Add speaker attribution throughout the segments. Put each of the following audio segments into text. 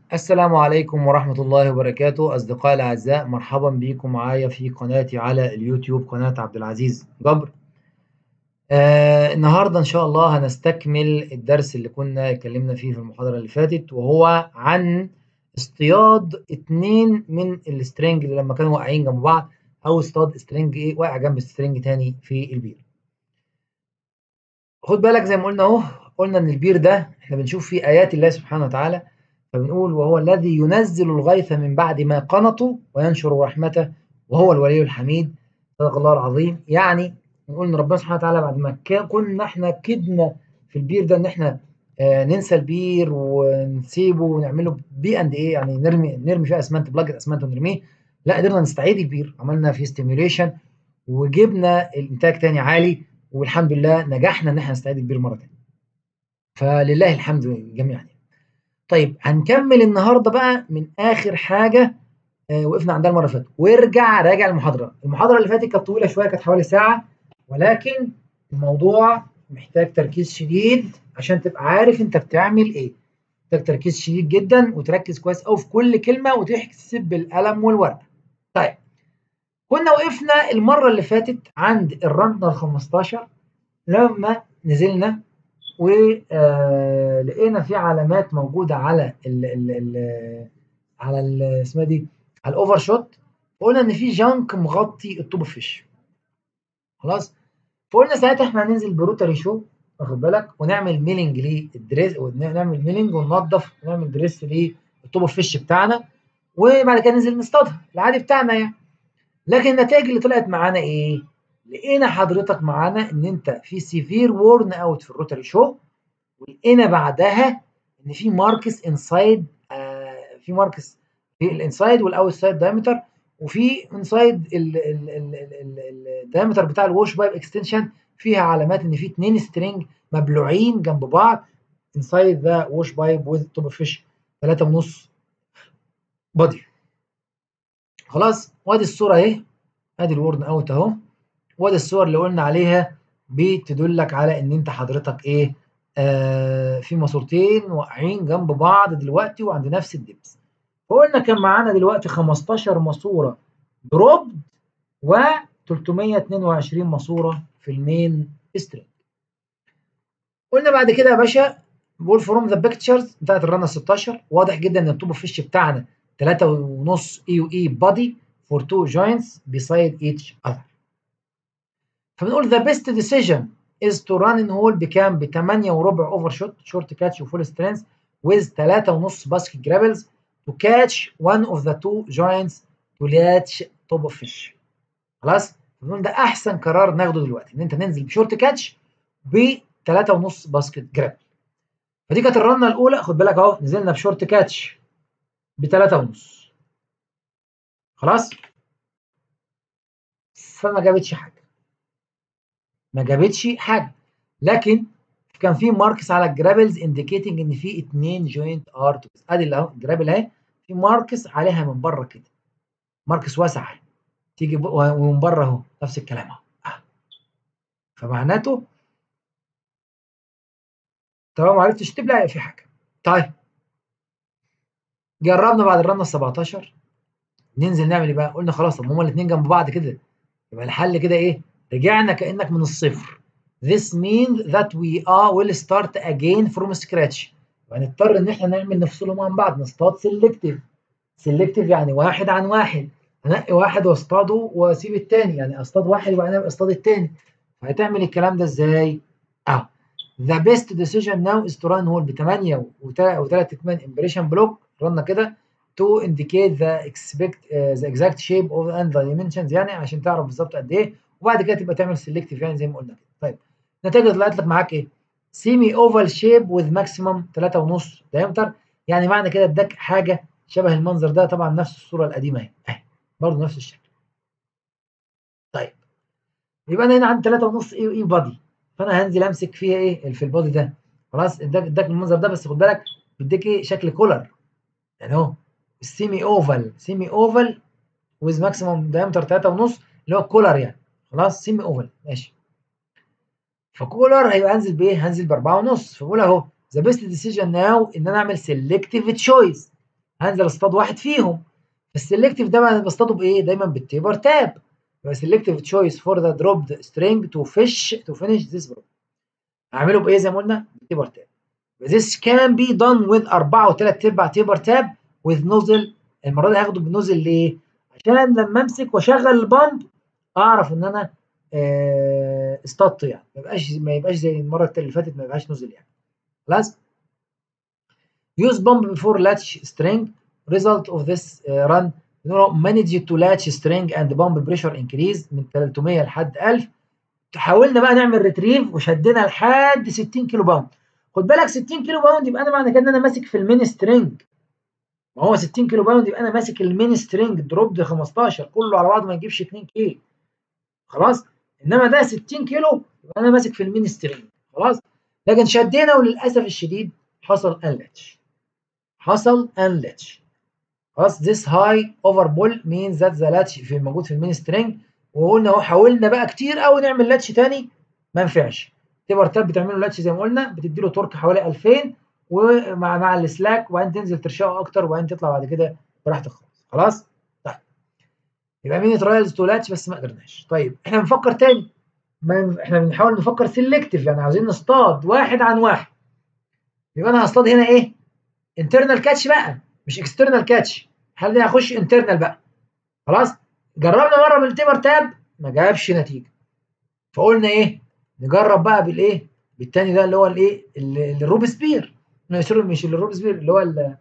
Speaker 1: السلام عليكم ورحمة الله وبركاته أصدقائي الأعزاء مرحبا بكم معايا في قناتي على اليوتيوب قناة عبد العزيز جبر آه النهاردة إن شاء الله هنستكمل الدرس اللي كنا اتكلمنا فيه في المحاضرة اللي فاتت وهو عن اصطياد اتنين من السترنج اللي لما كانوا واقعين جنب بعض أو اصطاد سترنج إيه واقع جنب سترنج تاني في البير خد بالك زي ما قلنا أهو قلنا إن البير ده إحنا بنشوف فيه آيات الله سبحانه وتعالى فبنقول وهو الذي ينزل الغيث من بعد ما قنطوا وينشر رحمته وهو الولي الحميد صدق الله العظيم يعني نقول ان ربنا سبحانه وتعالى بعد ما كنا احنا كدنا في البير ده ان احنا آه ننسى البير ونسيبه ونعمله بي اند ايه يعني نرمي نرمي فيه اسمنت بلاج اسمنت ونرميه لا قدرنا نستعيد البير عملنا فيه ستيميوليشن وجبنا الانتاج تاني عالي والحمد لله نجحنا ان احنا نستعيد البير مره تانيه فلله الحمد جميعا طيب هنكمل النهارده بقى من اخر حاجه آه وقفنا عندها المره اللي فاتت وارجع راجع المحاضره المحاضره اللي فاتت كانت طويله شويه كانت حوالي ساعه ولكن الموضوع محتاج تركيز شديد عشان تبقى عارف انت بتعمل ايه محتاج تركيز شديد جدا وتركز كويس قوي في كل كلمه وتحسب بالقلم والورقه طيب كنا وقفنا المره اللي فاتت عند الرنر 15 لما نزلنا ولقينا في علامات موجوده على ال ال ال على ال اسمها دي على الاوفر شوت قلنا ان في جانك مغطي الطوب فيش خلاص فقلنا ساعتها احنا هننزل بروتري شو واخد بالك ونعمل ميلنج للدريس ونعمل ميلنج وننظف ونعمل دريس للطوب الفيش بتاعنا وبعد كده ننزل نصطادها العادي بتاعنا يعني لكن النتائج اللي طلعت معانا ايه؟ لقينا حضرتك معانا ان انت في سيفير وورن اوت في الروتري شو ولقينا بعدها ان في ماركس انسايد آه في ماركس في الانسايد والاوتسايد دايمتر وفي انسايد الدايمتر بتاع الوش بايب اكستنشن فيها علامات ان في اتنين سترينج مبلوعين جنب بعض انسايد ذا ووش بايب وذ توب فيش 3.5 بادي خلاص وادي الصوره اهي ادي الورن اوت اهو وادي الصور اللي قلنا عليها بتدلك على ان انت حضرتك ايه آه في ماسورتين واقعين جنب بعض دلوقتي وعند نفس الدبس فقلنا كان معانا دلوقتي 15 ماسوره دروبد و 322 ماسوره في المين سترينج قلنا بعد كده يا باشا بقول فروم ذا بيكتشرز بتاعت الرنه 16 واضح جدا ان الطوب فيش بتاعنا 3.5 اي يو اي بادي فور تو جوينتس بيسايد ايتش اذر فبنقول the best decision is to run in hole بكام؟ ب 8 وربع اوفر شوت شورت كاتش وفول سترينث with 3.5 باسكت جرابلز to catch one of the two joints to latch top of fish خلاص؟ بنقول ده احسن قرار ناخده دلوقتي ان انت ننزل بشورت كاتش ب 3.5 باسكت جرابل فدي كانت الرنه الاولى خد بالك اهو نزلنا بشورت كاتش ب 3.5 خلاص؟ فما جابتش حاجه ما جابتش حاجه لكن كان في ماركس على الجرابلز انديكيتنج ان في اثنين جوينت ارتكس ادي اهو الجرابل اهي في ماركس عليها من بره كده ماركس واسع تيجي ومن بره اهو نفس الكلام اهو آه. فمعناته طالما ما عرفتش تبلع في حاجه طيب جربنا بعد الرنه 17 ننزل نعمل ايه بقى قلنا خلاص طب هما الاثنين جنب بعض كده يبقى الحل كده ايه رجعنا كانك من الصفر this means that we are will start again from scratch وهنضطر ان احنا نعمل نفصلهم عن بعض نصطاد سيلكتيف سيلكتيف يعني واحد عن واحد انقي واحد واصطاده واسيب الثاني يعني اصطاد واحد وبعدين اصطاد الثاني فهتعمل الكلام ده ازاي؟ اهو the best decision now is to run hole ب 8 و3 8 impression بلوك رنا كده to indicate the expect uh, the exact shape of and the dimensions يعني عشان تعرف بالظبط قد ايه وبعد كده تبقى تعمل سيلكتيف يعني زي ما قلنا كده طيب النتائج اللي طلعت لك معاك ايه؟ سيمي اوفال شيب وذ ماكسيمم 3.5 دايمتر يعني معنى كده اداك حاجه شبه المنظر ده طبعا نفس الصوره القديمه اهي اهي برضه نفس الشكل. طيب يبقى انا هنا عندي 3.5 اي اي بادي فانا هنزل امسك فيها ايه في البادي ده خلاص اداك اداك المنظر ده بس خد بالك بيديك ايه شكل كولر يعني اهو السيمي اوفال سيمي اوفال وذ ماكسيمم دايمتر 3.5 اللي هو الكولر يعني خلاص سيمي اوفال ماشي فكولر هيبقى هنزل بايه؟ هنزل باربعه ونص فبقول اهو ذا بيست ديسيجن ناو ان انا اعمل سيلكتيف تشويس هنزل اصطاد واحد فيهم السلكتيف ده انا بصطاده بايه دايما بالتيبر تاب يبقى سلكتيف تشويس فور ذا دروبد سترينج تو فيش تو فينيش ذيس بروبلم هعمله بايه زي ما قلنا بالتيبر تاب This can be done with 4 و3 ارباع تيبر تاب with nozzle المره دي هاخده بنوزل ليه؟ عشان لما امسك واشغل البامب اعرف ان انا آه اصطدت يعني ما يبقاش ما يبقاش زي المره اللي فاتت ما يبقاش نوزل يعني خلاص use pump before latch string result of this uh, run manage to latch string and pump pressure increase من 300 لحد 1000 حاولنا بقى نعمل ريتريف وشدنا لحد 60 كيلو باوند خد بالك 60 كيلو باوند يبقى انا معنى كده ان انا ماسك في المين سترينج ما هو 60 كيلو باوند يبقى انا ماسك المين سترينج دروب 15 كله على بعضه ما يجيبش 2 كيلو خلاص انما ده 60 كيلو يبقى انا ماسك في المين سترينج خلاص لكن شدينا وللاسف الشديد حصل انلتش حصل انلتش خلاص this high over pull means that the latch في موجود في المين سترينج وقلنا اهو حاولنا بقى كتير قوي نعمل لاتش تاني ما ينفعش تبر تاب بتعمله لاتش زي ما قلنا بتدي له تورك حوالي 2000 ومع مع السلاك وبعدين تنزل ترشقه اكتر وبعدين تطلع بعد كده براحتك خالص خلاص طيب يبقى ميني ترايلز تو لاتش بس ما قدرناش طيب احنا بنفكر تاني ما احنا بنحاول نفكر سيلكتيف يعني عاوزين نصطاد واحد عن واحد يبقى انا هصطاد هنا ايه انترنال كاتش بقى مش اكسترنال كاتش الحاله دي هخش انترنال بقى خلاص جربنا مره بالتيبر تاب ما جابش نتيجه فقلنا ايه نجرب بقى بالايه بالتاني ده اللي هو الايه الروبسبير سوري مش الروبسبير اللي هو ال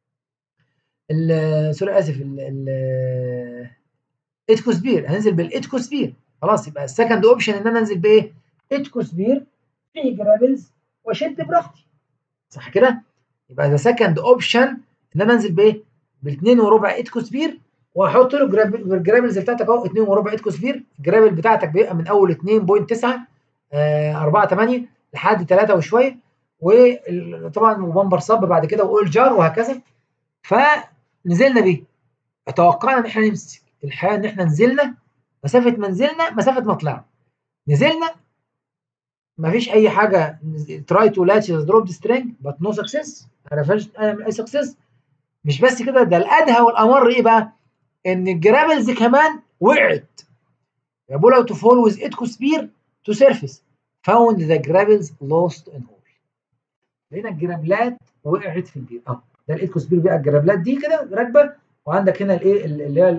Speaker 1: ال سوري اسف ال اتكوسبير هننزل بالاتكوسبير خلاص يبقى السكند اوبشن ان انا انزل بايه اتكوسبير فيه جرابلز واشد براحتي صح كده يبقى ده سكند اوبشن ان انا انزل بايه بالاثنين وربع اتكوسبير واحط له الجرابلز بتاعتك اهو 2 وربع اتكوسفير الجرابل بتاعتك بيبقى من اول 2.9 آه 4 8 لحد 3 وشويه وطبعا وبمبر صب بعد كده واول جار وهكذا فنزلنا بيه توقعنا ان احنا نمسك الحقيقه ان احنا نزلنا مسافه ما نزلنا مسافه ما طلعنا نزلنا مفيش اي حاجه تراي تو لاتش دروب سترينج بات نو سكسس ما اي سكسس مش بس كده ده الادهى والامر ايه بقى ان الجرابلز كمان وقعت يقول لو تو فول ويز اتكو سبير تو سيرفيس فاوند ذا جرابلز لوست ان هول لقينا الجرابلات وقعت في البير اه ده الاتكو سبير بقى الجرابلات دي كده راكبه وعندك هنا الايه اللي هي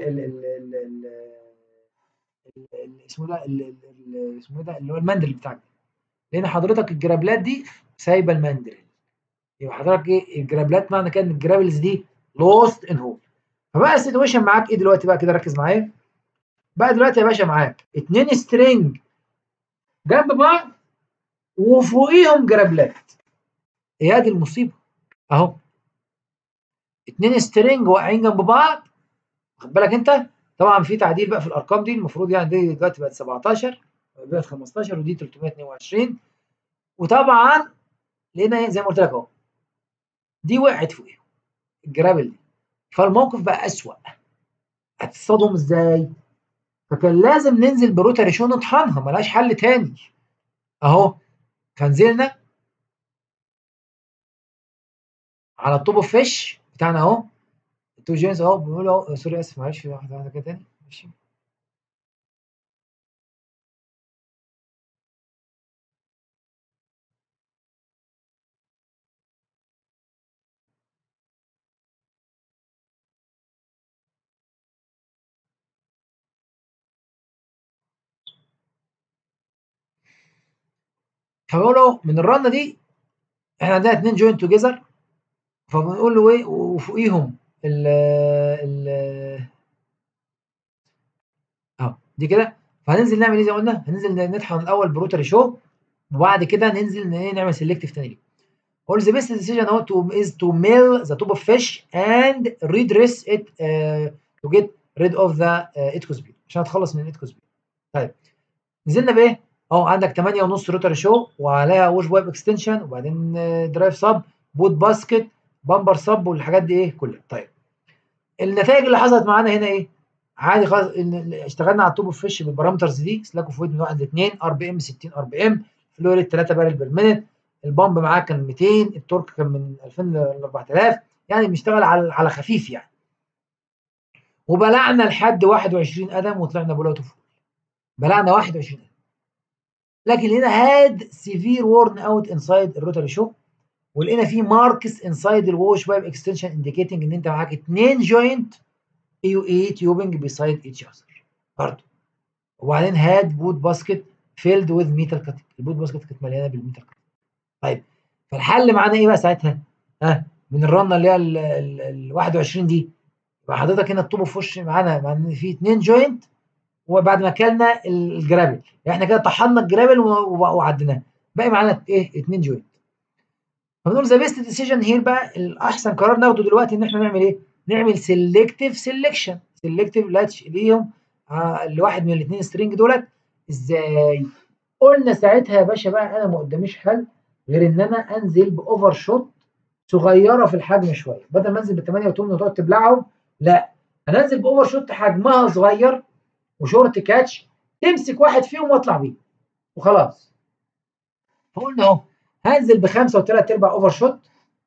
Speaker 1: اسمه ده اسمه ده اللي هو المندل بتاعك لقينا حضرتك الجرابلات دي سايبه المندل يبقى حضرتك ايه الجرابلات معنى كده ان الجرابلز دي لوست ان هول فبقى السيتويشن معاك ايه دلوقتي بقى كده ركز معايا بقى دلوقتي يا باشا معاك اتنين سترينج جنب بعض وفوقيهم جرابلات هي دي المصيبه اهو اتنين سترينج واقعين جنب بعض واخد بالك انت طبعا في تعديل بقى في الارقام دي المفروض يعني دي دلوقتي بقت 17 بقت 15 ودي 322 وطبعا لقينا زي ما قلت لك اهو دي وقعت فوقيهم الجرابل دي فالموقف بقى أسوأ هتصطادهم ازاي؟ فكان لازم ننزل بروتاري شو نطحنها ملهاش حل تاني اهو فنزلنا على الطوب اوف فيش بتاعنا اهو التو جينز اهو بنقول اهو سوري اسف معلش في واحده واحده كده تاني ماشي فبقول له من الرنه دي احنا عندنا اتنين جوينت توجذر فبنقول له ايه وفوقيهم ال ال اهو دي كده فهننزل نعمل ايه زي ما قلنا هننزل نطحن الاول بروتري شو وبعد كده ننزل نعمل سيلكتيف تاني All the best decision how to is to mill the top of fish and redress it uh, to get rid of the uh, اتكوسبيد عشان اتخلص من الاتكوسبيد. طيب نزلنا بايه؟ اهو عندك 8 ونص روتر شو وعليها ووش وايب اكستنشن وبعدين درايف صب بوت باسكت بامبر صب والحاجات دي ايه كلها طيب النتائج اللي حصلت معانا هنا ايه عادي خلاص اشتغلنا على التوب اوف فيش بالبارامترز دي سلاك اوف ويت من 1 ل 2 ار بي ام 60 ار بي ام فلو ريت 3 بارل بير مينت البامب معاك كان 200 التورك كان من 2000 ل 4000 يعني بنشتغل على على خفيف يعني وبلعنا لحد 21 قدم وطلعنا بولا اوت بلعنا 21 قدم لكن هنا هاد سيفير وورن اوت انسايد الروتري شو ولقينا في ماركس انسايد الووش بايب اكستنشن انديكيتنج ان انت معاك اثنين جوينت اي يو اي تيوبنج بيسايد ايتش اذر برضه وبعدين هاد بوت باسكت فيلد وذ ميتال كاتنج البوت باسكت كانت مليانه بالميتال كاتنج طيب فالحل معانا ايه بقى ساعتها؟ ها من الرنه اللي هي ال 21 دي يبقى حضرتك هنا الطوبه في وش معانا مع في اثنين جوينت وبعد ما اكلنا الجرابل يعني احنا كده طحنا الجرابل وعديناه باقي معانا ايه اثنين جوينت فبنقول ذا بيست ديسيجن هير بقى الاحسن قرار ناخده دلوقتي ان احنا نعمل ايه؟ نعمل سيلكتيف سيلكشن سيلكتيف لاتش ليهم آه لواحد من الاثنين سترينج دولت ازاي؟ قلنا ساعتها يا باشا بقى انا ما قداميش حل غير ان انا انزل باوفر شوت صغيره في الحجم شويه بدل ما انزل ب 8 و8 وتقعد تبلعهم لا انا انزل باوفر شوت حجمها صغير وشورت كاتش تمسك واحد فيهم واطلع بيه وخلاص فقلنا اهو هنزل بخمسه وثلاث ارباع اوفر شوت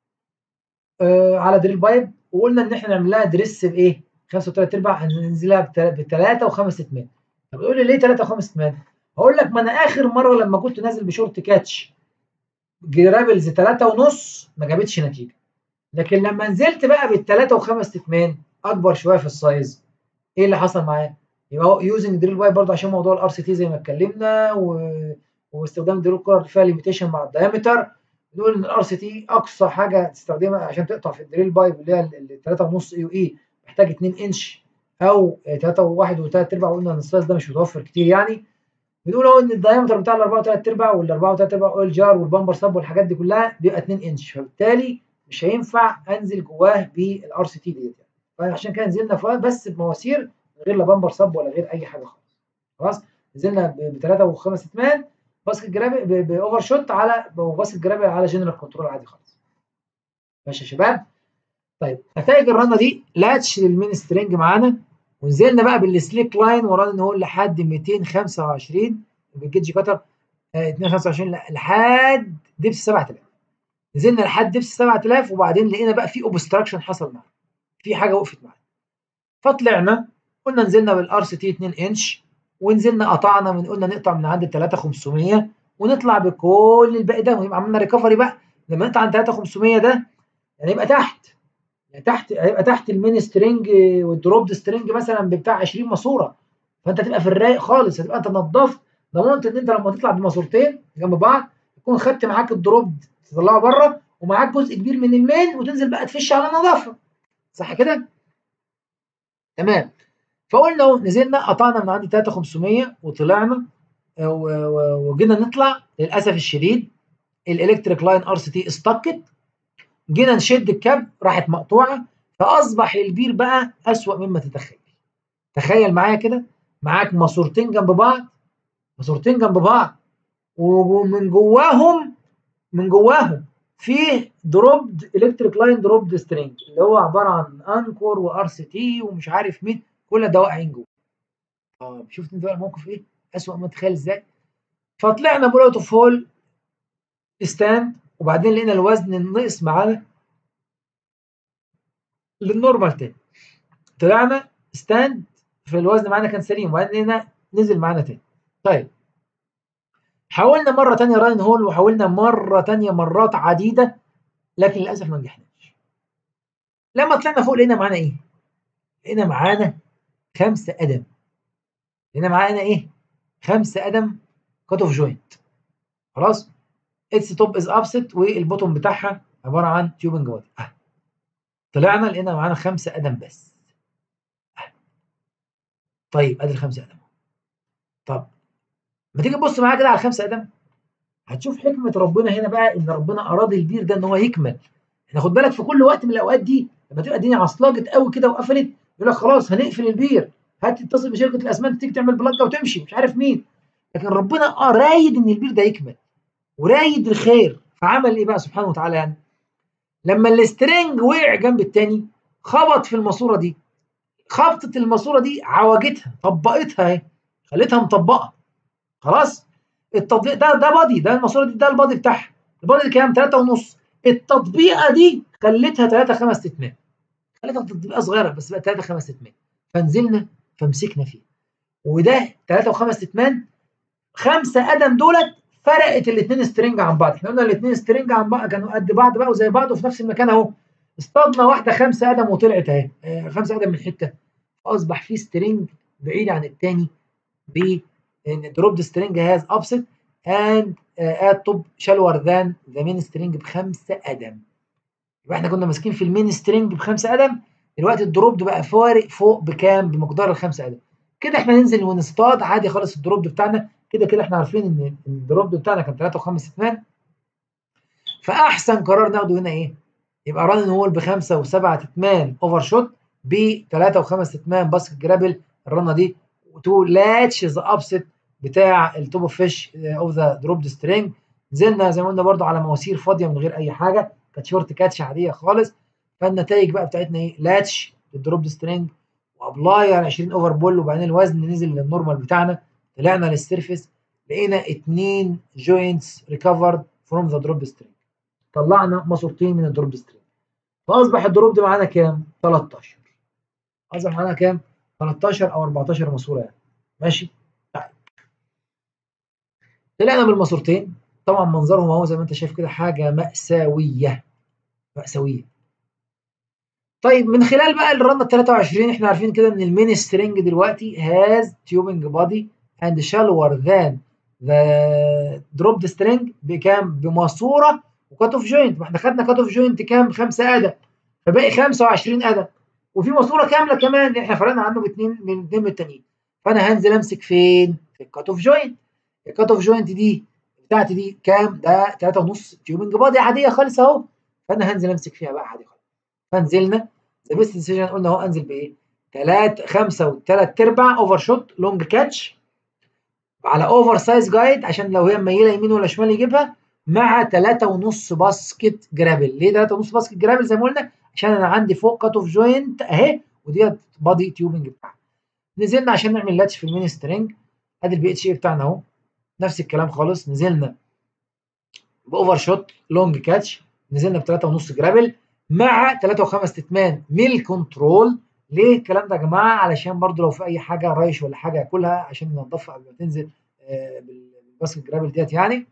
Speaker 1: آه على دريل بايب وقلنا ان احنا نعمل لها دريس بايه؟ خمسه وثلاث ارباع هننزلها بثلاثه وخمس اتمان طب تقول لي ليه ثلاثه وخمس اتمان؟ هقول لك ما انا اخر مره لما كنت نازل بشورت كاتش جرابلز ثلاثة ونص ما جابتش نتيجه لكن لما نزلت بقى بالثلاثه وخمس اتمان اكبر شويه في السايز ايه اللي حصل معايا؟ يبقى هو يوزنج دريل بايب برضه عشان موضوع الار سي تي زي ما اتكلمنا و... واستخدام دريل كولر فيها ليميتيشن مع الدايمتر نقول ان الار سي تي اقصى حاجه تستخدمها عشان تقطع في الدريل بايب اللي هي ال 3.5 اي اي محتاج 2 انش او 3 و1 و3 ارباع قلنا ان السايز ده مش متوفر كتير يعني بنقول اهو ان الدايمتر بتاع ال 4 و3 ارباع وال 4 و3 ارباع اويل جار والبامبر سب والحاجات دي كلها بيبقى 2 انش فبالتالي مش هينفع انزل جواه بالار سي تي ديت يعني فعشان كده نزلنا بس بمواسير غير لا بامبر سب ولا غير اي حاجه خالص خلاص نزلنا بثلاثه وخمس اتمان باسكت جرابي باوفر شوت على باسكت جرابي على جنرال كنترول عادي خالص ماشي يا شباب طيب نتائج الرنه دي لاتش للمين سترينج معانا ونزلنا بقى بالسليك لاين ورانا ان هو لحد 225 بالجيج كتر 225 لحد دبس 7000 نزلنا لحد دبس 7000 وبعدين لقينا بقى في اوبستراكشن حصل معانا في حاجه وقفت معانا فطلعنا قلنا نزلنا بالار سي تي 2 انش ونزلنا قطعنا من قلنا نقطع من عند 3500 ونطلع بكل الباقي ده ويبقى عملنا ريكفري بقى لما نقطع عند 3500 ده يعني يبقى تحت يعني تحت هيبقى تحت المين سترينج والدروب سترينج مثلا بتاع 20 ماسوره فانت تبقى في الرايق خالص هتبقى انت نظفت ضمنت ان انت لما تطلع بماسورتين جنب بعض تكون خدت معاك الدروب تطلعه بره ومعاك جزء كبير من المين وتنزل بقى تفش على نظافه صح كده؟ تمام فقلنا نزلنا قطعنا من عند 3500 وطلعنا وجينا نطلع للاسف الشديد الالكتريك لاين ار سي تي استقت جينا نشد الكاب راحت مقطوعه فاصبح البير بقى اسوأ مما تتخيل تخيل معايا كده معاك ماسورتين جنب بعض ماسورتين جنب بعض ومن جواهم من جواهم في دروبد الكتريك لاين دروبد سترينج اللي هو عباره عن انكور وار سي تي ومش عارف مين كل ده واقعين جوه اه شفت انت بقى الموقف ايه اسوأ ما تتخيل ازاي فطلعنا بول اوت اوف هول ستاند وبعدين لقينا الوزن نقص معانا للنورمال تاني طلعنا ستاند في الوزن معانا كان سليم وبعدين لقينا نزل معانا تاني طيب حاولنا مرة تانية راين هول وحاولنا مرة تانية مرات عديدة لكن للأسف ما نجحناش لما طلعنا فوق لقينا معانا إيه؟ لقينا معانا خمسة قدم لقينا معانا إيه؟ خمسة قدم كات اوف جوينت خلاص؟ اتس توب از ابست والبوتوم بتاعها عبارة عن تيوبنج بودي أه. طلعنا لقينا معانا خمسة قدم بس أه. طيب ادي الخمسة قدم طب ما تيجي تبص معايا كده على الخمسه ادم هتشوف حكمه ربنا هنا بقى ان ربنا اراد البير ده ان هو يكمل احنا خد بالك في كل وقت من الاوقات دي لما تبقى الدنيا عصلجت قوي كده وقفلت يقول لك خلاص هنقفل البير هات تتصل بشركه الاسمنت تيجي تعمل بلجه وتمشي مش عارف مين لكن ربنا اه رايد ان البير ده يكمل ورايد الخير فعمل ايه بقى سبحانه وتعالى يعني لما السترنج وقع جنب التاني خبط في الماسوره دي خبطت الماسوره دي عوجتها طبقتها اهي خلتها مطبقه خلاص التطبيق ده ده بادي ده الماسوره دي ده البادي بتاعها البادي كام 3 ونص التطبيقه دي خليتها 3 5 اتمام خليتها تطبيقه صغيره بس بقت 3 5 اتمام فنزلنا فمسكنا فيه وده 3 و5 اتمام خمسه قدم دولت فرقت الاثنين سترنج عن بعض احنا قلنا الاثنين سترنج عن بعض كانوا قد بعض بقى وزي بعض وفي نفس المكان اهو اصطادنا واحده خمسه قدم وطلعت اهي آه، خمسه قدم من حته فاصبح في سترنج بعيد عن الثاني ب ان دروب سترنج هاز ابسط اند ات توب شالور ذان ذا مين سترنج بخمسه قدم يبقى احنا كنا ماسكين في المين سترنج بخمسه قدم دلوقتي الدروب بقى فارق فوق بكام بمقدار الخمسه قدم كده احنا ننزل ونصطاد عادي خالص الدروب بتاعنا كده كده احنا عارفين ان الدروب بتاعنا كان 3 و5 اتمان فاحسن قرار ناخده هنا ايه؟ يبقى ران هول بخمسه وسبعه اتمان اوفر شوت ب 3 و5 اتمان باسكت جرابل الرنه دي تو لاتش ذا ابسط بتاع التوب اوف فيش اوف ذا دروب سترينج نزلنا زي ما قلنا برده على مواسير فاضيه من غير اي حاجه كانت شورت كاتش عاديه خالص فالنتائج بقى بتاعتنا ايه؟ لاتش للدروب سترينج وابلاي على 20 اوفر بول وبعدين الوزن نزل للنورمال بتاعنا طلعنا للسيرفيس لقينا اتنين جوينتس ريكفرد فروم ذا دروب سترينج طلعنا ماسورتين من الدروب سترينج فاصبح الدروب ده معانا كام؟ 13 اصبح معانا كام؟ 13 او 14 ماسوره يعني ماشي؟ طيب طلعنا بالماسورتين طبعا منظرهم اهو زي ما انت شايف كده حاجه مأساويه مأساويه طيب من خلال بقى الرنه 23 احنا عارفين كده ان المين سترينج دلوقتي هاز تيوبنج بادي اند shallower than ذا دروب سترينج بكام؟ بماسوره وكات اوف جوينت ما احنا خدنا كات اوف جوينت كام؟ خمسه قدم فباقي 25 قدم وفي ماسوره كامله كمان احنا فرقنا عنه باثنين من اثنين من التانيين فانا هنزل امسك فين؟ في الكات اوف جوينت الكات اوف جوينت دي بتاعتي دي كام؟ ده 3 ونص تيوبنج بادي عاديه خالص اهو فانا هنزل امسك فيها بقى عادي خالص فنزلنا ذا بيست ديسيجن قلنا اهو انزل بايه؟ 3 5 وثلاث ارباع اوفر شوت لونج كاتش على اوفر سايز جايد عشان لو هي مميله يمين ولا شمال يجيبها مع 3.5 باسكت جرابل ليه 3.5 باسكت جرابل زي ما قلنا عشان انا عندي فوق كات اوف جوينت اهي وديت بادي تيوبنج بتاعها نزلنا عشان نعمل لاتش في المين سترينج ادي البي اتش اي بتاعنا اهو نفس الكلام خالص نزلنا باوفر شوت لونج كاتش نزلنا ب 3.5 جرابل مع 3 و5 اتمان ميل كنترول ليه الكلام ده يا جماعه علشان برضو لو في اي حاجه رايش ولا حاجه اكلها عشان ننضفها قبل ما تنزل بالباسكت جرابل ديت يعني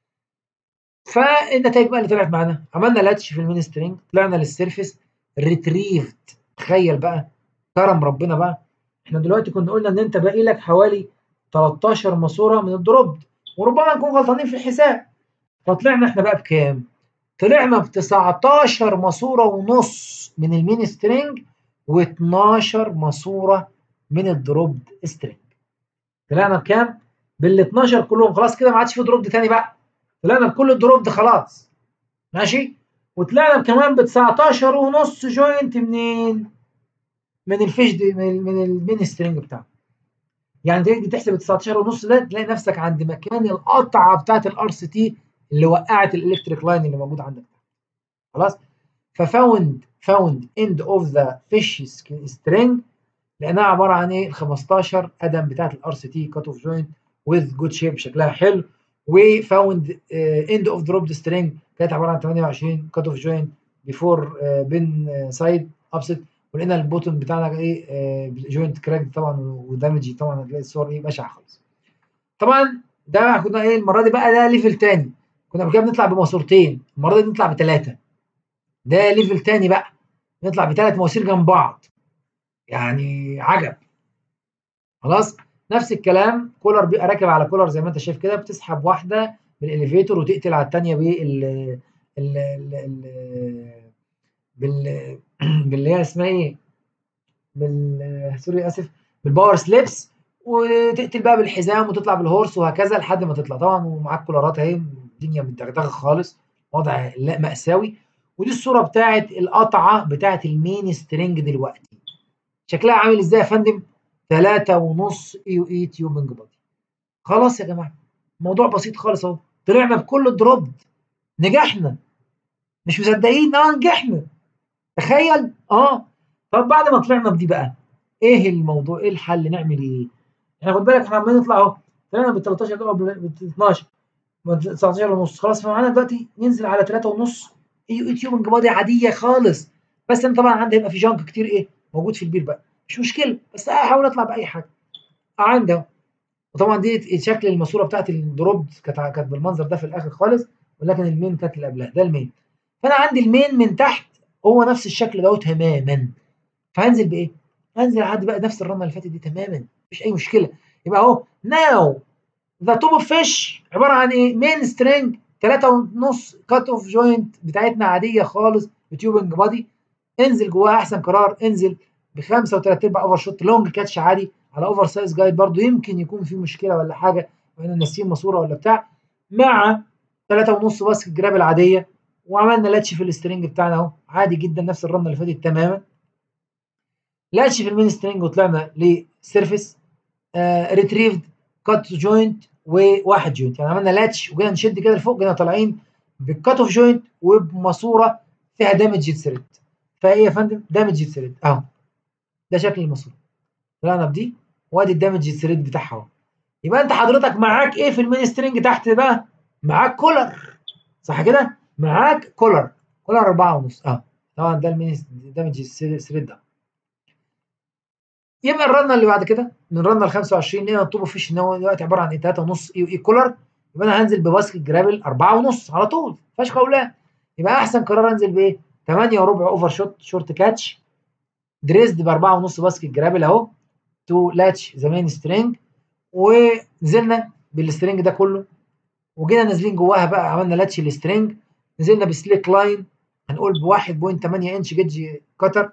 Speaker 1: فالنتائج بقى اللي طلعت معانا عملنا لاتش في المين سترينج طلعنا للسيرفيس ريتريفد تخيل بقى كرم ربنا بقى احنا دلوقتي كنا قلنا ان انت باقي لك حوالي 13 ماسوره من الدروب وربما نكون غلطانين في الحساب فطلعنا احنا بقى بكام؟ طلعنا ب 19 ماسوره ونص من المين سترينج و12 ماسوره من الدروب سترينج طلعنا بكام؟ بال 12 كلهم خلاص كده ما عادش في دروب تاني بقى طلعنا بكل الدروب خلاص ماشي وطلعنا كمان ب 19 ونص جوينت منين؟ من الفيش دي من من المين سترينج بتاعه يعني تيجي تحسب ال 19 ونص ده تلاقي نفسك عند مكان القطعه بتاعت الار سي تي اللي وقعت الالكتريك لاين اللي موجود عندك خلاص ففاوند فاوند اند اوف ذا فيش سترينج لانها عباره عن ايه ال 15 قدم بتاعت الار سي تي كات اوف جوينت وذ جود شيب شكلها حلو وفاوند اند اوف دروب سترينج كانت عباره عن 28 كات اوف جوينت بيفور بين سايد ابسط ولقينا البوتن بتاعنا ايه جوينت كراك طبعا ودامج طبعا هتلاقي الصور ايه بشعه خالص طبعا ده كنا ايه المره دي بقى ده ليفل تاني كنا كده بنطلع بماسورتين المره دي بنطلع بثلاثه ده ليفل تاني بقى نطلع بثلاث مواسير جنب بعض يعني عجب خلاص نفس الكلام كولر بيبقى راكب على كولر زي ما انت شايف كده بتسحب واحده بالاليفيتور وتقتل على الثانيه بال ال ال بال باللي هي اسمها ايه بال سوري اسف بالباور سليبس وتقتل بقى بالحزام وتطلع بالهورس وهكذا لحد ما تطلع طبعا ومعاك كولارات اهي الدنيا متدغدغه خالص وضع لا مأساوي ودي الصوره بتاعت القطعه بتاعت المين سترينج دلوقتي شكلها عامل ازاي يا فندم 3 ونص اي او اي تيوبنج بادي خلاص يا جماعه الموضوع بسيط خالص اهو طلعنا بكل الدروب نجحنا مش مصدقين اه نجحنا تخيل اه طب بعد ما طلعنا بدي بقى ايه الموضوع ايه الحل نعمل ايه احنا خد بالك احنا عمالين نطلع اهو طلعنا بال 13 او بال 12 19 ونص خلاص فمعانا دلوقتي ننزل على 3 ونص اي تيوبنج بادي عاديه خالص بس انا طبعا عندي هيبقى في جانك كتير ايه موجود في البير بقى مش مشكله بس هحاول اطلع باي حاجه عندي اهو وطبعا دي شكل الماسوره بتاعت الدروب كانت كانت بالمنظر ده في الاخر خالص ولكن المين كانت اللي قبلها ده المين فانا عندي المين من تحت هو نفس الشكل دوت تماما فهنزل بايه؟ هنزل لحد بقى نفس الرنه اللي فاتت دي تماما مفيش اي مشكله يبقى اهو ناو ذا توب اوف فيش عباره عن ايه؟ مين سترينج 3 ونص كات اوف جوينت بتاعتنا عاديه خالص بتيوبنج بادي انزل جواها احسن قرار انزل بخمسه وثلاث ارباع اوفر شوت لونج كاتش عادي على اوفر سايز جايد برضو يمكن يكون في مشكله ولا حاجه واحنا ناسيين ماسوره ولا بتاع مع ثلاثة ونص باسكت جراب العاديه وعملنا لاتش في السترنج بتاعنا اهو عادي جدا نفس الرنه اللي فاتت تماما لاتش في المين سترنج وطلعنا لسيرفيس آه ريتريفد كات جوينت وواحد جوينت يعني عملنا لاتش وجينا نشد كده لفوق جينا طالعين بالكات اوف جوينت وبماسوره فيها دامج ثريد فايه يا فندم دامج ثريد اهو ده شكل الماسوره طلعنا بدي وادي الدامج ثريد بتاعها اهو يبقى انت حضرتك معاك ايه في المين سترنج تحت بقى معاك كولر صح كده معاك كولر كولر أربعة ونص اه طبعا ده المين دامج ثريد ده يبقى الرنه اللي بعد كده من رنه ل 25 لقينا الطوب فيش ان هو دلوقتي عباره عن ايه 3 ونص اي واي كولر يبقى انا هنزل بباسكت جرابل 4 ونص على طول فيهاش قولان يبقى احسن قرار انزل بايه 8 وربع اوفر شوت شورت كاتش دريزد ب 4 ونص باسكت جرابل اهو تو لاتش ذا مين سترينج ونزلنا بالسترينج ده كله وجينا نازلين جواها بقى عملنا لاتش السترينج نزلنا بسليك لاين هنقول ب 1.8 انش جيج كتر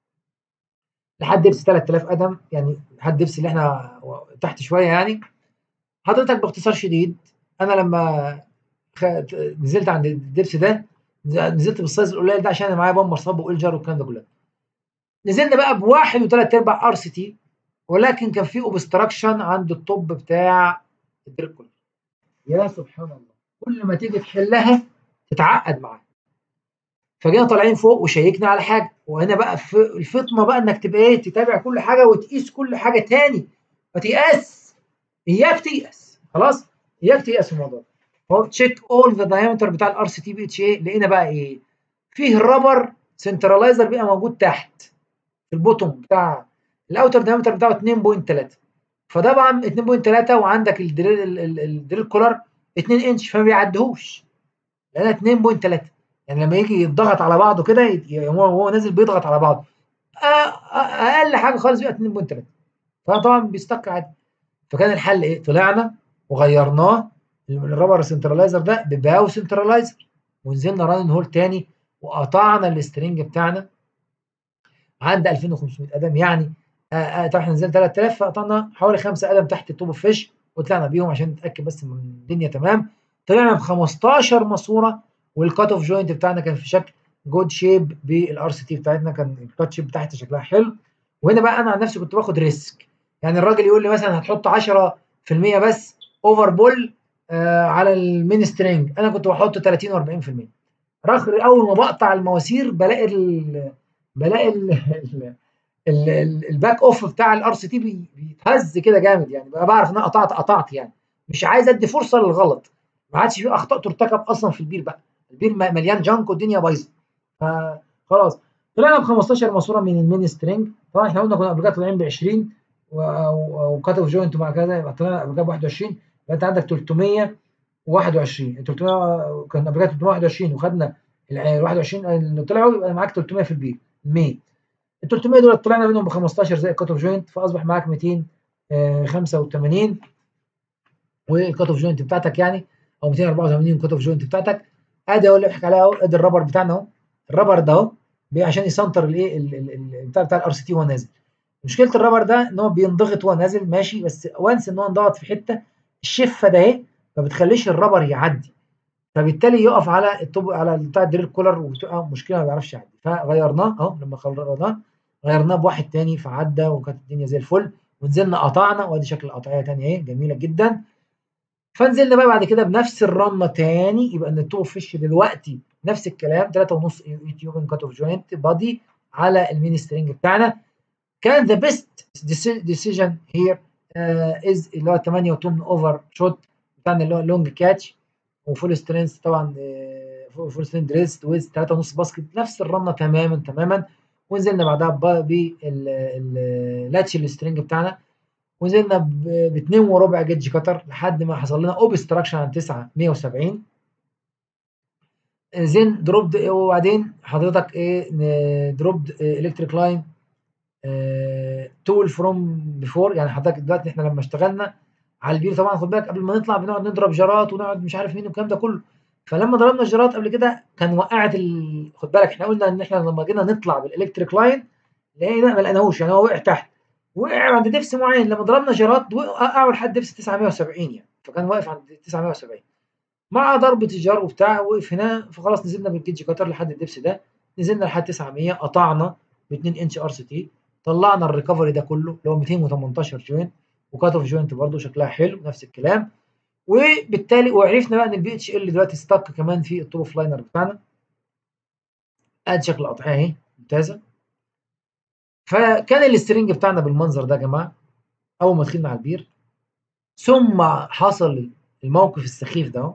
Speaker 1: لحد دبس 3000 قدم يعني لحد دبس اللي احنا تحت شويه يعني حضرتك باختصار شديد انا لما خ... نزلت عند الدبس ده نزلت بالسايز القليل ده عشان انا معايا بامبر صاب وايلجر والكلام ده كله نزلنا بقى بواحد وثلاث ارباع ار سي تي ولكن كان في اوبستراكشن عند الطب بتاع الدريك يا سبحان الله كل ما تيجي تحلها تتعقد معاك فجينا طالعين فوق وشيكنا على حاجه وهنا بقى الفطنه بقى انك تبقى ايه تتابع كل حاجه وتقيس كل حاجه تاني ما تيأس اياك تيأس خلاص اياك تيأس في الموضوع هو تشيك اول ذا دايمتر بتاع الار سي تي بي اتش ايه لقينا بقى ايه فيه الرابر سنترلايزر بقى موجود تحت في البوتوم بتاع الاوتر دايمتر بتاعه 2.3 فطبعا 2.3 وعندك الدريل الدريل كولر 2 انش فما بيعدهوش لان 2.3 يعني لما يجي يضغط على بعضه كده هو هو نازل بيضغط على بعضه اقل حاجه خالص بيبقى 2.3 فطبعا بيستك عادي فكان الحل ايه طلعنا وغيرناه الرابر سنترلايزر ده بباو سنترلايزر ونزلنا رانن هول تاني وقطعنا السترنج بتاعنا عند 2500 قدم يعني طبعا احنا نزلنا 3000 فقطعنا حوالي 5 قدم تحت التوب فيش وطلعنا بيهم عشان نتاكد بس من الدنيا تمام طلعنا ب 15 ماسوره والكات اوف جوينت بتاعنا كان في شكل جود شيب بالار سي تي بتاعتنا كان الكات شيب بتاعتي شكلها حلو وهنا بقى انا عن نفسي كنت باخد ريسك يعني الراجل يقول لي مثلا هتحط 10% بس اوفر بول آه على المين سترينج انا كنت بحط 30 و40% رخر اول ما بقطع المواسير بلاقي ال بلاقي ال ال ال ال الباك اوف بتاع الار سي تي بيتهز كده جامد يعني بقى بعرف ان انا قطعت قطعت يعني مش عايز ادي فرصه للغلط ما عادش في اخطاء ترتكب اصلا في البير بقى البير مليان جانك والدنيا بايظه فخلاص طلعنا ب 15 ماسوره من المين سترينج طبعا احنا قلنا كنا قبل كده طالعين ب 20 وكات اوف جوينت ومع كده يبقى طلعنا قبل كده ب 21 يبقى انت عندك 321 300 كان قبل كده 321 وخدنا ال 21 اللي طلعوا يبقى معاك 300 في البير المين ال 300 دول طلعنا منهم ب 15 زي الكات اوف جوينت فاصبح معاك 285 والكات اوف جوينت بتاعتك يعني او 284 كات اوف جوينت بتاعتك ادي اهو اللي بحكي عليها اهو ادي الرابر بتاعنا اهو الرابر ده اهو عشان يسنتر الايه البتاع بتاع الار سي تي وهو نازل مشكله الرابر ده ان هو بينضغط وهو نازل ماشي بس وانس ان هو انضغط في حته الشفه ده اهي ما بتخليش الرابر يعدي فبالتالي يقف على الطب على بتاع الدريل كولر وبتبقى مشكله ما بيعرفش يعدي فغيرناه اهو لما خلصناه غيرناه بواحد تاني فعدى وكانت الدنيا زي الفل ونزلنا قطعنا وادي شكل قطعيه تانية اهي جميله جدا فنزلنا بقى بعد كده بنفس الرنه تاني يبقى ان التوب فيش دلوقتي نفس الكلام 3.5 يوتيوب كات اوف جوينت بادي على المين سترينج بتاعنا كان ذا بيست ديسيجن هير از اللي هو 8 وتمن اوفر شوت بتاعنا اللي هو لونج كاتش وفول سترينث طبعا فول سترينج دريست ويز 3.5 باسكت نفس الرنه تماما تماما ونزلنا بعدها باللاتش السترنج بتاعنا ونزلنا ب 2 وربع جيج كتر لحد ما حصل لنا اوبستراكشن عن 9 170 زين دروبد وبعدين حضرتك ايه دروبد الكتريك لاين تول فروم بيفور يعني حضرتك دلوقتي احنا لما اشتغلنا على البير طبعا خد بالك قبل ما نطلع بنقعد نضرب جرات ونقعد مش عارف مين والكلام ده كله فلما ضربنا الجرات قبل كده كان وقعت ال... خد بالك احنا قلنا ان احنا لما جينا نطلع بالالكتريك لاين لقينا ما لقيناهوش يعني هو وقع تحت وقع عند دبس معين لما ضربنا جرات وقعوا لحد دبس 970 يعني فكان واقف عند 970 مع ضربة الجار وبتاع وقف هنا فخلاص نزلنا بالجيج كتر لحد الدبس ده نزلنا لحد 900 قطعنا ب 2 انش ار سي تي طلعنا الريكفري ده كله اللي هو 218 جوينت وكات اوف جوينت برده شكلها حلو نفس الكلام وبالتالي وعرفنا بقى ان البي اتش ال دلوقتي ستاك كمان في التوب اوف لاينر بتاعنا ادي شكل القطعيه اهي ممتازه فكان السترنج بتاعنا بالمنظر ده يا جماعه اول ما دخلنا على البير ثم حصل الموقف السخيف ده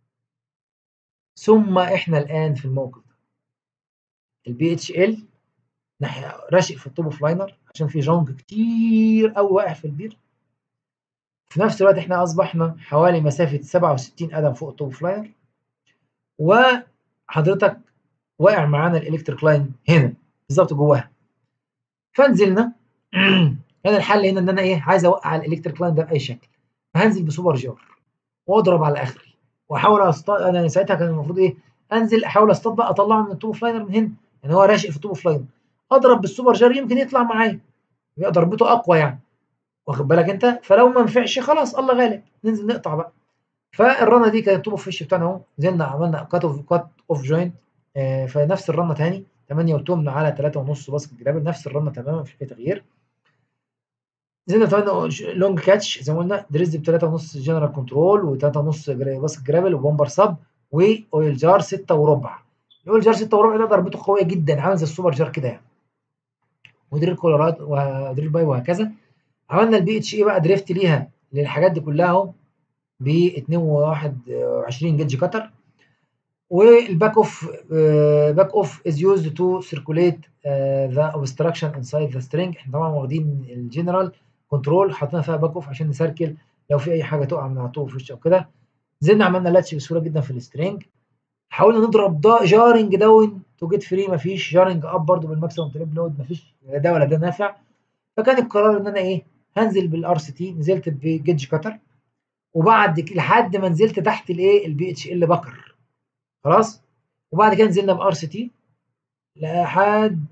Speaker 1: ثم احنا الان في الموقف ده البي اتش ال ناحيه راشق في التوب اوف لاينر عشان في جونك كتير قوي واقع في البير في نفس الوقت احنا اصبحنا حوالي مسافه 67 قدم فوق التوب اوف لاينر وحضرتك واقع معانا الالكتريك لاين هنا بالظبط جواها فنزلنا كان الحل هنا ان انا ايه عايز اوقع الالكتريك لاين ده باي شكل فهنزل بسوبر جار واضرب على اخري واحاول اصطاد انا ساعتها كان المفروض ايه انزل احاول اصطاد بقى اطلعه من التوب اوف لاينر من هنا يعني هو راشق في التوب اوف لاينر اضرب بالسوبر جار يمكن يطلع معايا يبقى ضربته اقوى يعني واخد بالك انت فلو ما نفعش خلاص الله غالب ننزل نقطع بقى فالرنه دي كانت التوب اوف فيش بتاعنا اهو نزلنا عملنا كات اوف كات اوف جوينت آه فنفس الرنه تاني 8 وتمن على 3.5 باسكت جرابل نفس الرنه تماما مفيش اي تغيير نزلنا 8 لونج كاتش زي ما قلنا دريز ب 3.5 جنرال كنترول و3.5 باسكت جرابل وبومبر سب واويل جار 6 وربع الاويل جار 6 وربع ده ضربته قويه جدا عامل زي السوبر جار كده يعني ودريل كولورات ودريل باي وهكذا عملنا البي اتش اي بقى دريفت ليها للحاجات دي كلها اهو ب 22 جيج كتر والباك اوف باك اوف از يوزد تو سيركوليت ذا اوبستراكشن انسايد ذا سترينج احنا طبعا واخدين الجنرال كنترول حطينا فيها باك اوف عشان نسركل لو في اي حاجه تقع من على الطوب او كده نزلنا عملنا لاتش بسهوله جدا في السترينج حاولنا نضرب دا جارنج داون تو جيت فري مفيش جارنج اب برضه بالماكسيموم تريب لود مفيش لا ده ولا ده نافع فكان القرار ان انا ايه هنزل بالار سي تي نزلت بجيج كتر وبعد لحد ما نزلت تحت الايه البي اتش ال بكر خلاص وبعد كده نزلنا بار سي تي لحد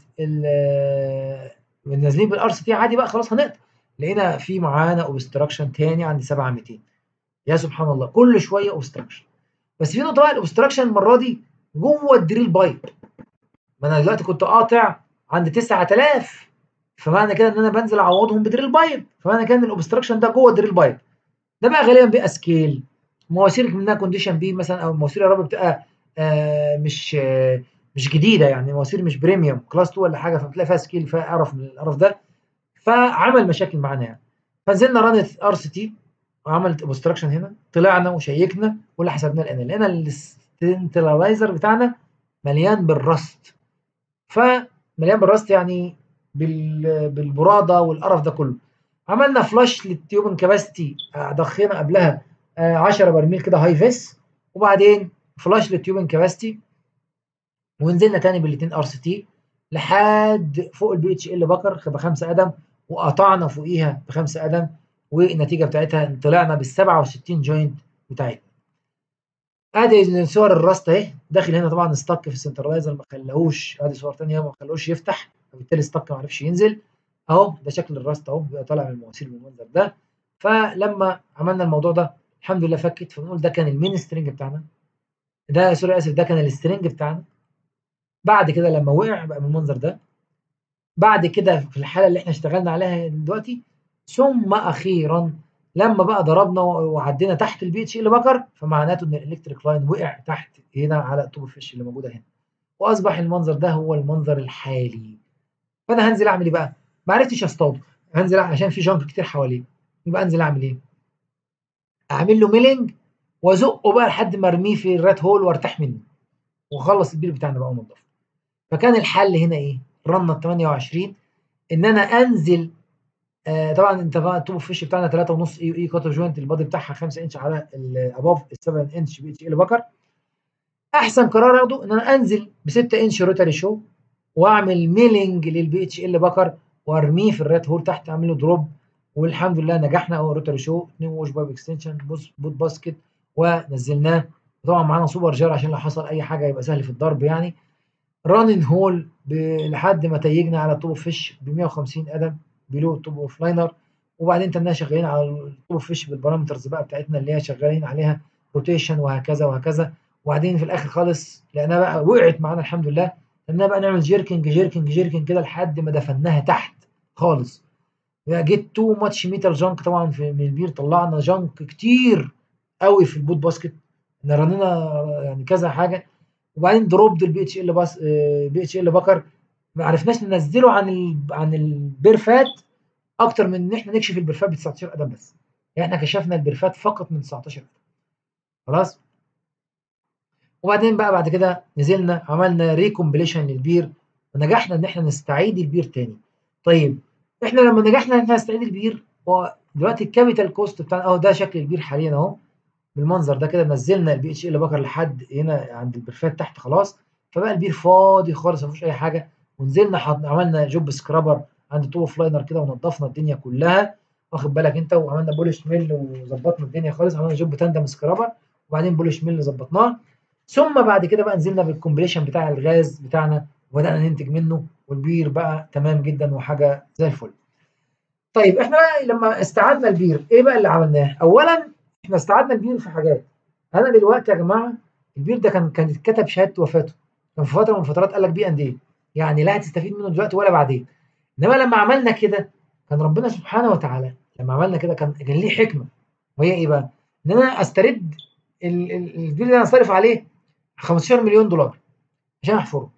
Speaker 1: نازلين بالار سي تي عادي بقى خلاص هنقطع لقينا في معانا اوبستراكشن تاني عند 7200 يا سبحان الله كل شويه اوبستراكشن بس في نقطه بقى الاوبستراكشن المره دي جوه الدريل بايب ما انا دلوقتي كنت قاطع عند 9000 فمعنى كده ان انا بنزل اعوضهم بدريل بايب فمعنى كده ان الاوبستراكشن ده جوه الدريل بايب ده بقى غالبا بيبقى سكيل مواسير منها كونديشن بي مثلا او مواسير يا رب بتبقى آه مش آه مش جديده يعني مواسير مش بريميوم كلاس 2 ولا حاجه فبتلاقي فيها سكيل فيها قرف من القرف ده فعمل مشاكل معانا يعني فنزلنا رانت ار سي تي وعملت اوبستراكشن هنا طلعنا وشيكنا واللي حسبناه لقينا لقينا السنتلايزر بتاعنا مليان بالرست فمليان بالرست يعني بالبراده والقرف ده كله عملنا فلاش للتيوبن كاباسيتي ضخينا قبلها 10 برميل كده هاي فيس وبعدين فلاش للتيوبن كاباسيتي ونزلنا تاني بالاثنين ار سي تي لحد فوق البي اتش ال بكر بخمسه قدم وقطعنا فوقيها بخمسه قدم والنتيجه بتاعتها طلعنا بال 67 جوينت بتاعتنا. ادي صور الراست اهي داخل هنا طبعا استك في السنترلايزر ما خلاهوش ادي صور ثانيه ما خلاهوش يفتح فبالتالي استك ما عرفش ينزل اهو ده شكل الراست اهو بيبقى طالع من المواسير بالمنظر ده فلما عملنا الموضوع ده الحمد لله فكت فنقول ده كان المين سترينج بتاعنا ده سوري اسف ده كان السترينج بتاعنا بعد كده لما وقع بقى بالمنظر ده بعد كده في الحاله اللي احنا اشتغلنا عليها دلوقتي ثم اخيرا لما بقى ضربنا وعدينا تحت البي اتش ال بكر فمعناته ان الالكتريك لاين وقع تحت هنا على الطوب الفيش اللي موجوده هنا واصبح المنظر ده هو المنظر الحالي فانا هنزل اعمل ايه بقى؟ ما عرفتش اصطاده هنزل عشان في جنك كتير حواليه يبقى انزل اعمل ايه؟ اعمل له ميلنج وازقه بقى لحد ما ارميه في الرات هول وارتاح منه وخلص البير بتاعنا بقى ونضفه فكان الحل هنا ايه رن ال 28 ان انا انزل آه طبعا انت بقى التوب فيش بتاعنا 3.5 اي اي كاتر جوينت البادي بتاعها 5 انش على الاباف ال 7 انش بي اتش ال بكر احسن قرار اخده ان انا انزل ب 6 انش روتاري شو واعمل ميلنج للبي اتش ال بكر وارميه في الرات هول تحت اعمل له دروب والحمد لله نجحنا اهو روتاري شو 2 ووش بايب اكستنشن بوت باسكت ونزلناه طبعا معانا سوبر جار عشان لو حصل اي حاجه يبقى سهل في الضرب يعني رانين هول لحد ما تيجنا على توب فيش ب 150 قدم بلو توب اوف لاينر وبعدين تنها شغالين على التوب فيش بالبارامترز بقى بتاعتنا اللي هي شغالين عليها روتيشن وهكذا وهكذا وبعدين في الاخر خالص لانها بقى وقعت معانا الحمد لله لانها بقى نعمل جيركنج جيركنج جيركنج كده لحد ما دفناها تحت خالص جيت تو ماتش ميتال جانك طبعا في من البير طلعنا جانك كتير قوي في البوت باسكت رنينا يعني كذا حاجه وبعدين دروبد البي اتش ال باس بي اتش ال بكر ما عرفناش ننزله عن ال عن البرفات اكتر من ان احنا نكشف البرفات ب 19 قدم بس يعني احنا كشفنا البرفات فقط من 19 قدم خلاص وبعدين بقى بعد كده نزلنا عملنا ريكومبليشن للبير ونجحنا ان احنا نستعيد البير تاني طيب احنا لما نجحنا ان احنا نستعيد البير هو دلوقتي الكابيتال كوست بتاعنا اهو ده شكل البير حاليا اهو بالمنظر ده كده نزلنا البي اتش ال بكر لحد هنا عند البرفات تحت خلاص فبقى البير فاضي خالص ما فيهوش اي حاجه ونزلنا عملنا جوب سكرابر عند تو لاينر كده ونضفنا الدنيا كلها واخد بالك انت وعملنا بولش ميل وظبطنا الدنيا خالص عملنا جوب تندم سكرابر وبعدين بولش ميل ظبطناه ثم بعد كده بقى نزلنا بالكومبليشن بتاع الغاز بتاعنا وبدانا ننتج منه والبير بقى تمام جدا وحاجه زي الفل. طيب احنا بقى لما استعدنا البير ايه بقى اللي عملناه؟ اولا احنا استعدنا البير في حاجات انا دلوقتي يا جماعه البير ده كان كان اتكتب شهاده وفاته كان في فتره من الفترات قال لك بي اند ايه يعني لا هتستفيد منه دلوقتي ولا بعدين انما لما عملنا كده كان ربنا سبحانه وتعالى لما عملنا كده كان كان ليه حكمه وهي ايه بقى؟ ان انا استرد البير اللي انا صارف عليه 15 مليون دولار عشان احفره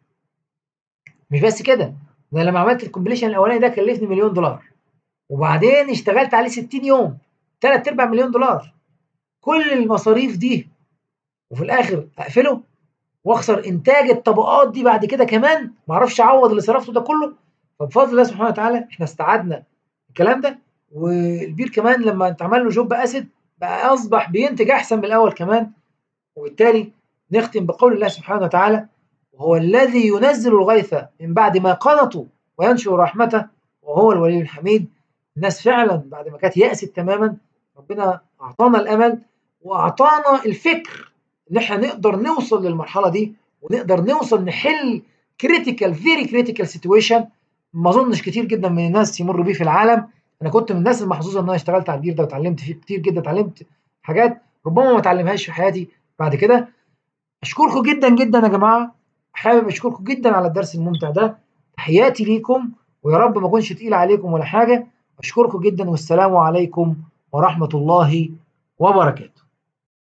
Speaker 1: مش بس كده انا لما عملت الكومبليشن الاولاني ده كلفني مليون دولار وبعدين اشتغلت عليه 60 يوم 3 ارباع مليون دولار كل المصاريف دي وفي الاخر اقفله واخسر انتاج الطبقات دي بعد كده كمان ما اعرفش اعوض اللي صرفته ده كله فبفضل الله سبحانه وتعالى احنا استعدنا الكلام ده والبير كمان لما اتعمل له جوب اسيد بقى اصبح بينتج احسن من الاول كمان وبالتالي نختم بقول الله سبحانه وتعالى وهو الذي ينزل الغيث من بعد ما قنطوا وينشر رحمته وهو الولي الحميد الناس فعلا بعد ما كانت يأست تماما ربنا أعطانا الأمل وأعطانا الفكر إن إحنا نقدر نوصل للمرحلة دي ونقدر نوصل نحل كريتيكال فيري كريتيكال سيتويشن ما اظنش كتير جدا من الناس يمروا بيه في العالم انا كنت من الناس المحظوظه ان انا اشتغلت على البير ده وتعلمت فيه كتير جدا اتعلمت حاجات ربما ما اتعلمهاش في حياتي بعد كده اشكركم جدا جدا يا جماعه حابب اشكركم جدا على الدرس الممتع ده تحياتي ليكم ويا رب ما اكونش تقيل عليكم ولا حاجه اشكركم جدا والسلام عليكم ورحمه الله وبركاته